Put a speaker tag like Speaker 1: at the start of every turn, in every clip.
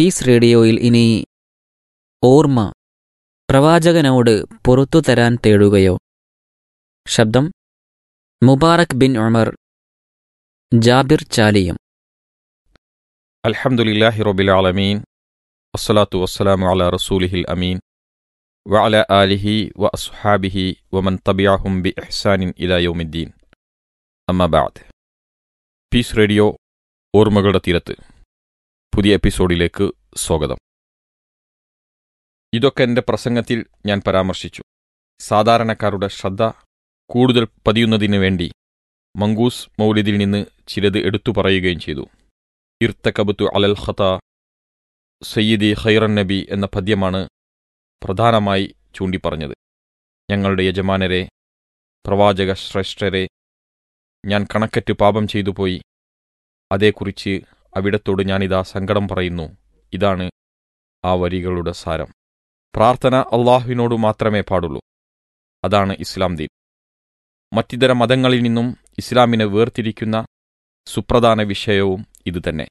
Speaker 1: piece റേഡിയോയിൽ ഇനി ഓർമ്മ പ്രവാചകനോട് പുറത്തു തരാൻ തേടുകയോ ശബ്ദം മുബാറക് ബിൻ ഉമർ ജാബിർ ചാലിയം
Speaker 2: അൽഹംദുലില്ലാഹി റബ്ബിൽ ആലമീൻ വസ്സലാത്തു വസ്സലാമു അലാ റസൂലിഹിൽ അമീൻ വഅല ആലിഹി വ അസ്ഹാബിഹി വമൻ തബിയാഹും ബി ഇഹ്സാനിൻ ഇലാ യൗമിദ്ദീൻ അമ്മ ബഅദ് പീസ് റേഡിയോ ഓർമ്മകളുടെ തീരത്ത് പുതിയ എപ്പിസോഡിലേക്ക് സ്വാഗതം ഇതൊക്കെ എൻ്റെ പ്രസംഗത്തിൽ ഞാൻ പരാമർശിച്ചു സാധാരണക്കാരുടെ ശ്രദ്ധ കൂടുതൽ പതിയുന്നതിനു വേണ്ടി മങ്കൂസ് മൗലിദിൽ നിന്ന് ചിലത് എടുത്തു പറയുകയും ചെയ്തു ഇർത്തകബത്തു അലൽ ഖത സയ്യിദി ഖൈറൻ നബി എന്ന പദ്യമാണ് പ്രധാനമായി ചൂണ്ടിപ്പറഞ്ഞത് ഞങ്ങളുടെ യജമാനരെ പ്രവാചക ശ്രേഷ്ഠരെ ഞാൻ കണക്കറ്റ് പാപം ചെയ്തു പോയി അതേക്കുറിച്ച് അവിടത്തോട് ഞാനിതാ സങ്കടം പറയുന്നു ഇതാണ് ആ വരികളുടെ സാരം പ്രാർത്ഥന അള്ളാഹുവിനോട് മാത്രമേ പാടുള്ളൂ അതാണ് ഇസ്ലാം ദീൻ മറ്റിതര മതങ്ങളിൽ നിന്നും ഇസ്ലാമിനെ വേർതിരിക്കുന്ന സുപ്രധാന വിഷയവും ഇതുതന്നെ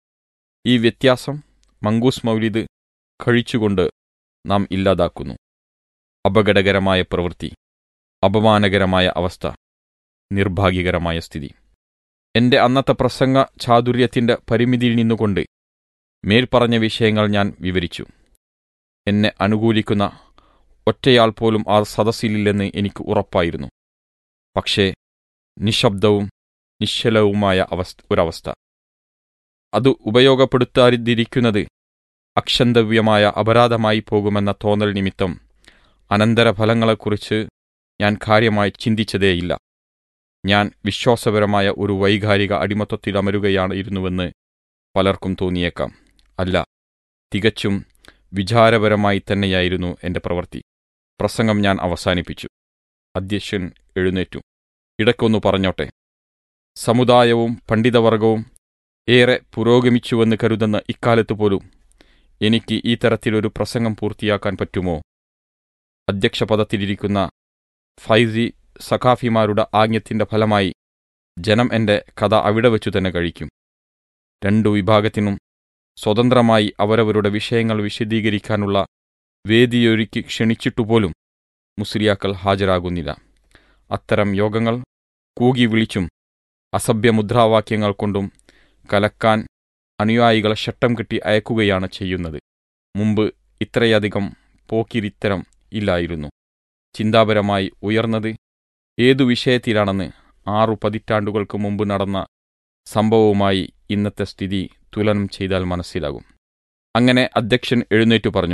Speaker 2: ഈ വ്യത്യാസം മങ്കൂസ് മൗലിദ് കഴിച്ചുകൊണ്ട് നാം ഇല്ലാതാക്കുന്നു അപകടകരമായ പ്രവൃത്തി അപമാനകരമായ അവസ്ഥ നിർഭാഗ്യകരമായ സ്ഥിതി എന്റെ അന്നത്തെ പ്രസംഗ ചാതുര്യത്തിന്റെ പരിമിതിയിൽ നിന്നുകൊണ്ട് മേൽപ്പറഞ്ഞ വിഷയങ്ങൾ ഞാൻ വിവരിച്ചു എന്നെ അനുകൂലിക്കുന്ന ഒറ്റയാൾ പോലും ആ സദസ്സിലില്ലെന്ന് എനിക്ക് ഉറപ്പായിരുന്നു പക്ഷേ നിശബ്ദവും നിശ്ചലവുമായ അവസ്ഥ ഒരവസ്ഥ അത് ഉപയോഗപ്പെടുത്താതിരിക്കുന്നത് അക്ഷന്തവ്യമായ അപരാധമായി പോകുമെന്ന തോന്നൽ നിമിത്തം അനന്തരഫലങ്ങളെക്കുറിച്ച് ഞാൻ കാര്യമായി ചിന്തിച്ചതേയില്ല ഞാൻ വിശ്വാസപരമായ ഒരു വൈകാരിക അടിമത്വത്തിലമരുകയായിരുന്നുവെന്ന് പലർക്കും തോന്നിയേക്കാം അല്ല തികച്ചും വിചാരപരമായി തന്നെയായിരുന്നു എന്റെ പ്രവൃത്തി പ്രസംഗം ഞാൻ അവസാനിപ്പിച്ചു അധ്യക്ഷൻ എഴുന്നേറ്റു ഇടയ്ക്കൊന്നു പറഞ്ഞോട്ടെ സമുദായവും പണ്ഡിതവർഗവും ഏറെ പുരോഗമിച്ചുവെന്ന് കരുതുന്ന ഇക്കാലത്ത് പോലും എനിക്ക് ഈ തരത്തിലൊരു പ്രസംഗം പൂർത്തിയാക്കാൻ പറ്റുമോ അധ്യക്ഷപദത്തിലിരിക്കുന്ന ഫൈസി സഖാഫിമാരുടെ ആജ്ഞത്തിന്റെ ഫലമായി ജനം എന്റെ കഥ അവിടെ വെച്ചു തന്നെ കഴിക്കും രണ്ടു വിഭാഗത്തിനും സ്വതന്ത്രമായി അവരവരുടെ വിഷയങ്ങൾ വിശദീകരിക്കാനുള്ള വേദിയൊരുക്കി ക്ഷണിച്ചിട്ടുപോലും മുസ്ലിയാക്കൾ ഹാജരാകുന്നില്ല അത്തരം യോഗങ്ങൾ കൂകി വിളിച്ചും അസഭ്യമുദ്രാവാക്യങ്ങൾ കൊണ്ടും കലക്കാൻ അനുയായികളെ ഷട്ടം കെട്ടി അയക്കുകയാണ് ചെയ്യുന്നത് മുമ്പ് ഇത്രയധികം പോക്കിരിത്തരം ഇല്ലായിരുന്നു ചിന്താപരമായി ഉയർന്നത് ഏതു വിഷയത്തിലാണെന്ന് ആറു പതിറ്റാണ്ടുകൾക്ക് മുമ്പ് നടന്ന സംഭവവുമായി ഇന്നത്തെ സ്ഥിതി തുലനം ചെയ്താൽ മനസ്സിലാകും അങ്ങനെ അധ്യക്ഷൻ എഴുന്നേറ്റു പറഞ്ഞു